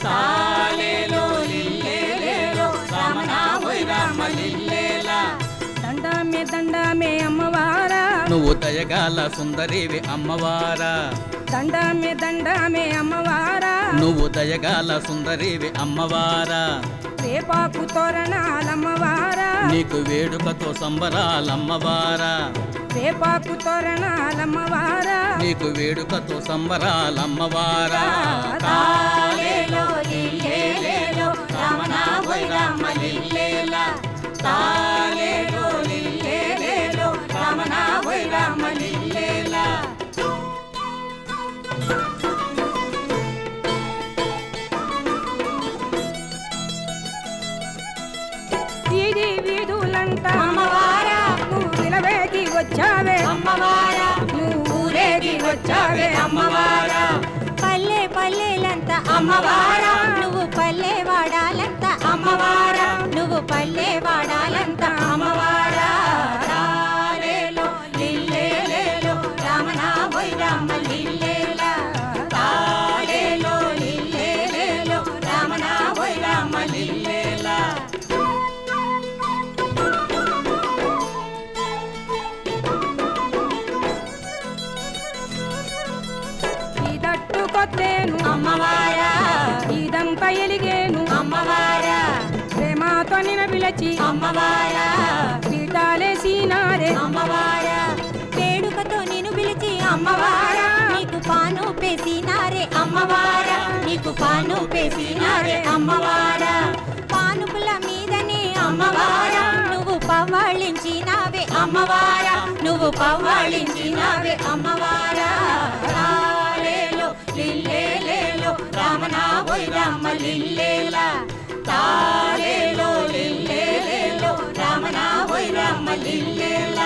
తాలేలో లిల్లేలేలో రామనా ఓయ్ రామ లిల్లేలా దండమే దండమే అమ్మవారా నువ్వు దయగాల సుందరివి అమ్మవారా దండమే దండమే అమ్మవారా నువ్వు దయగాల సుందరివి అమ్మవారా రేపాకు తోరణాలమ్మవారా నీకు వేడుకతో సంబరాలమ్మవారా రేపాకు తోరణాలమ్మవారా నీకు వేడుకతో సంబరాలమ్మవారా తాలేలో లిల్లేలేలో రామనా ఓయ్ రామ లిల్లేలా తాలేలో లిల్లేలేలో రామనా ఓయ్ రామ లిల్లేలా వీధి వీధులంట అమ్మవారా నువ్వు విలవేగి వచ్చావే అమ్మవారా నువ్వు ఊరేగి వచ్చావే అమ్మవారా పల్లె పల్లెలంత అమ్మవారా. నువ్వు పల్లె వాడాలంత అమ్మవారా. నువ్వు పల్లె వాడాలంత అమ్మవారా తాలేలో లిల్లేలేలో రామనా ఓయ్ రామ లిల్లేలా తాలేలో లిల్లేలేలో రామనా ఓయ్ రామ లిల్లేలా ఇదట్టుకొత్తేను అమ్మవారా ఇదంతా ఎలిగేను అమ్మవారా ప్రేమతో నిన పిలచి అమ్మవారా పీటాలేసినారే అమ్మవారా వేడుకతో నేను పిలిచి అమ్మవారా. నీకు పాను పేసినారే అమ్మవారా నీకు పాను పేసినారే అమ్మవారా పానుపుల మీదనే అమ్మవారా. నువ్వు పవ్వాళించినావే అమ్మవారా నువ్వు పవ్వాళించినావే అమ్మవారా తాలేలో లిల్లేలేలో రామనా ఓయ్ రామ లిల్లేలా తాలేలో లిల్లేలేలో రామనా ఓయ్ రామ లిల్లేలా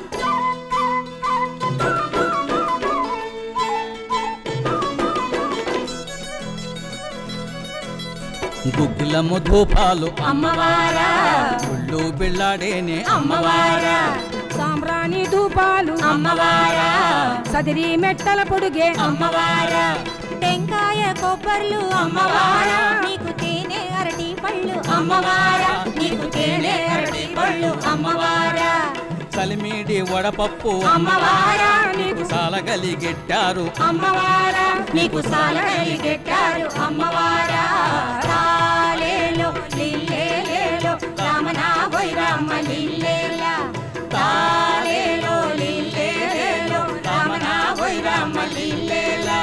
గుగ్గిలము ధూపాలు అమ్మవారా ఒళ్ళు బిళ్ళాడేనే అమ్మవారా సాంబ్రాణి ధూపాలు అమ్మవారా సదిరి మెట్టల పొడుగే అమ్మవారా టెంకాయ కొబ్బర్లు అమ్మవారా. నీకు తేనె అరటి పళ్ళు అమ్మవారా నీకు తేనె అరటి పళ్ళు అమ్మవారా చలిమీడి వడపప్పు అమ్మవారా నీకు సాలగలిగెట్టారు అమ్మవారా నీకు సాలగలిగెట్టారు అమ్మవారా తాలేలో లిల్లేలేలో రామనా ఓయ్ రామ లిల్లేలా తాలేలో లిల్లేలేలో రామనా ఓయ్ రామ లిల్లేలా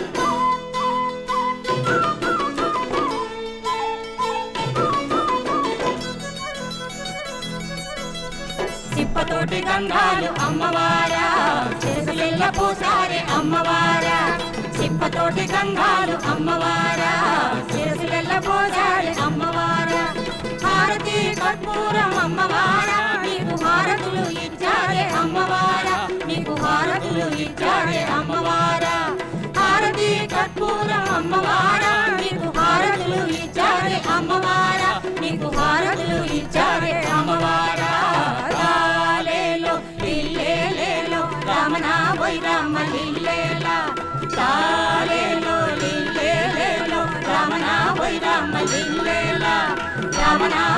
సిప్పతోటి గంధాలు అమ్మవారా చేతులెల్ల పూసారే అమ్మవారా సిప్పతోటి గంధాలు అమ్మవారా చేతులెల్ల పూసారే అమ్మవారా హారతి కర్పూరం అమ్మవారా నీకు హారతులు ఇచ్చారే అమ్మవారా నీకు హారతులు ఇచ్చారే అమ్మవారా హారతి కర్పూరం అమ్మవారా నీకు హారతులు ఇచ్చారే అమ్మవారా నీకు హారతులు ఇచ్చారే అమ్మవారా తాలేలో లిల్లేలేలో రామనా ఓయ్ రామ లిల్లేలా తాలేలో లిల్లేలేలో రామనా ఓయ్ రామ లిల్లేలా రామనా